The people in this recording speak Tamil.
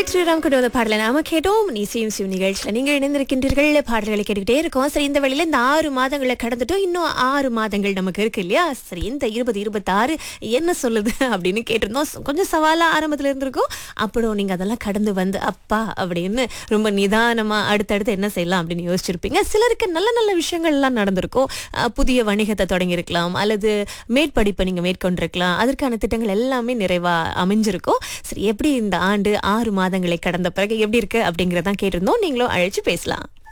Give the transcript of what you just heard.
கார்த்திக் ஸ்ரீராம் கொண்டு வந்த பாடலை நாம கேட்டோம் நீ சிவம் சிவ நிகழ்ச்சியில் நீங்கள் இணைந்திருக்கின்றீர்கள் பாடல்களை கேட்டுக்கிட்டே இருக்கோம் சரி இந்த வழியில இந்த ஆறு மாதங்களை கடந்துட்டோம் இன்னும் ஆறு மாதங்கள் நமக்கு இருக்கு இல்லையா சரி இந்த இருபது இருபத்தாறு என்ன சொல்லுது அப்படின்னு கேட்டிருந்தோம் ச- கொஞ்சம் சவாலா ஆரம்பத்துல இருந்திருக்கும் அப்புறம் நீங்க அதெல்லாம் கடந்து வந்து அப்பா அப்படின்னு ரொம்ப நிதானமா அடுத்தடுத்து என்ன செய்யலாம் அப்படின்னு யோசிச்சிருப்பீங்க சிலருக்கு நல்ல நல்ல விஷயங்கள் எல்லாம் நடந்திருக்கும் அஹ், புதிய வணிகத்தை தொடங்கியிருக்கலாம் அல்லது மேற்படிப்பை நீங்க மேற்கொண்டிருக்கலாம் அதற்கான திட்டங்கள் எல்லாமே நிறைவா அமைஞ்சிருக்கும் சரி எப்படி இந்த ஆண்டு ஆறு மாதங்களை கடந்த பிறகு எப்படி இருக்கு அப்படிங்கறதான் கேட்டிருந்தோம் நீங்களும் அழைச்சு பேசலாம்